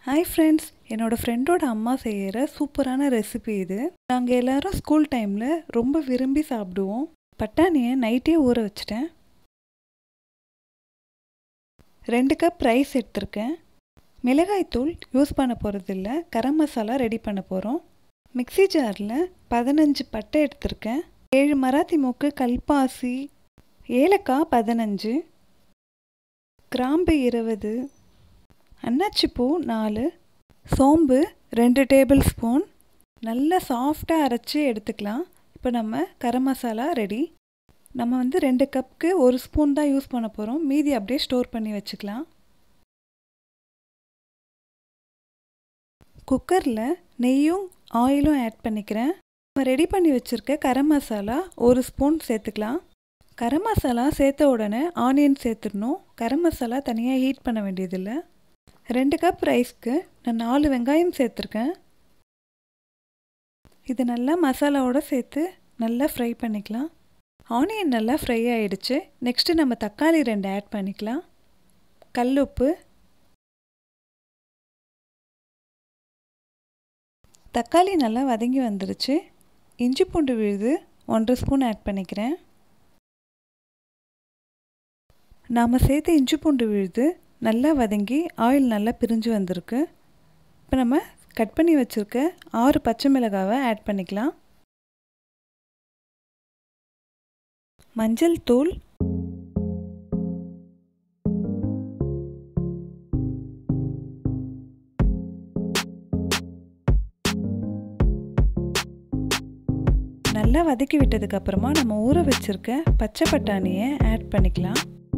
hi friends என்னோடய ஃப்ரெண்டோட அம்மா செய்கிற சூப்பரான ரெசிபி இது நாங்கள் எல்லாரும் ஸ்கூல் டைமில் ரொம்ப விரும்பி சாப்பிடுவோம் பட்டாணியை நைட்டே ஊற வச்சிட்டேன் ரெண்டு கப் ரைஸ் எடுத்திருக்கேன் மிளகாய்த்தூள் யூஸ் பண்ண போகிறதில்ல கரம் மசாலா ரெடி பண்ண போகிறோம் மிக்ஸி ஜாரில் பதினஞ்சு பட்டை எடுத்திருக்கேன் ஏழு மராத்தி மூக்கு கல்பாசி ஏலக்காய் பதினஞ்சு கிராம்பு இருபது அன்னாச்சிப்பூ நாலு சோம்பு ரெண்டு டேபிள் ஸ்பூன் நல்லா சாஃப்டாக அரைச்சி எடுத்துக்கலாம் இப்போ நம்ம கரம் மசாலா ரெடி நம்ம வந்து ரெண்டு கப்புக்கு ஒரு ஸ்பூன் தான் யூஸ் பண்ண போகிறோம் மீதி அப்படியே ஸ்டோர் பண்ணி வச்சுக்கலாம் குக்கரில் நெய்யும் ஆயிலும் ஆட் பண்ணிக்கிறேன் நம்ம ரெடி பண்ணி வச்சுருக்க கரம் மசாலா ஒரு ஸ்பூன் சேர்த்துக்கலாம் கரம் மசாலா சேர்த்த உடனே ஆனியன் சேர்த்துடணும் கரம் மசாலா தனியாக ஹீட் பண்ண வேண்டியதில்லை ரெண்டு கப் ரைஸ்க்கு நான் நாலு வெங்காயம் சேர்த்துருக்கேன் இது நல்லா மசாலாவோடு சேர்த்து நல்லா ஃப்ரை பண்ணிக்கலாம் ஆனியன் நல்லா ஃப்ரை ஆகிடுச்சு நெக்ஸ்ட்டு நம்ம தக்காளி ரெண்டு ஆட் பண்ணிக்கலாம் கல் உப்பு தக்காளி நல்லா வதங்கி வந்துருச்சு இஞ்சி பூண்டு விழுது ஒன்றரை ஸ்பூன் ஆட் பண்ணிக்கிறேன் நாம் சேர்த்த இஞ்சி பூண்டு விழுது நல்லா வதங்கி ஆயில் நல்லா பிரிஞ்சு வந்திருக்கு இப்போ நம்ம கட் பண்ணி வச்சுருக்க ஆறு பச்சை மிளகாவை ஆட் பண்ணிக்கலாம் மஞ்சள் தூள் நல்லா வதக்கி விட்டதுக்கப்புறமா நம்ம ஊற வச்சுருக்க பச்சை பட்டாணியை ஆட் பண்ணிக்கலாம்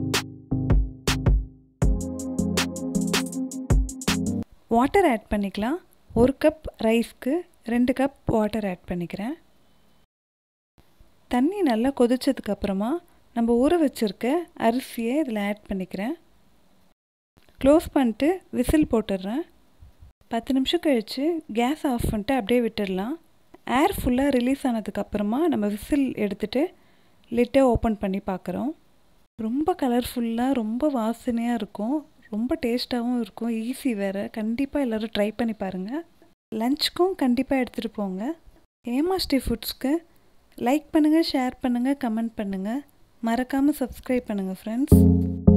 வாட்டர் ஆட் பண்ணிக்கலாம் ஒரு கப் ரைஸ்க்கு ரெண்டு கப் வாட்டர் ஆட் பண்ணிக்கிறேன் தண்ணி நல்லா கொதிச்சதுக்கப்புறமா நம்ம ஊற வச்சுருக்க அரிசியை இதில் ஆட் பண்ணிக்கிறேன் க்ளோஸ் பண்ணிட்டு விசில் போட்டுடுறேன் பத்து நிமிஷம் கழித்து கேஸ் ஆஃப் பண்ணிட்டு அப்படியே விட்டுடலாம் ஏர் ஃபுல்லாக ரிலீஸ் ஆனதுக்கப்புறமா நம்ம விசில் எடுத்துகிட்டு லிட்டை ஓப்பன் பண்ணி பார்க்குறோம் ரொம்ப கலர்ஃபுல்லாக ரொம்ப வாசனையாக இருக்கும் ரொம்ப டேஸ்ட்டாகவும் இருக்கும் ஈஸி வேறு கண்டிப்பாக எல்லோரும் ட்ரை பண்ணி பாருங்கள் லஞ்சுக்கும் கண்டிப்பாக எடுத்துகிட்டு போங்க ஏமாஸ்டி ஃபுட்ஸ்க்கு லைக் பண்ணுங்கள் ஷேர் பண்ணுங்கள் கமெண்ட் பண்ணுங்கள் மறக்காமல் சப்ஸ்கிரைப் பண்ணுங்கள் ஃப்ரெண்ட்ஸ்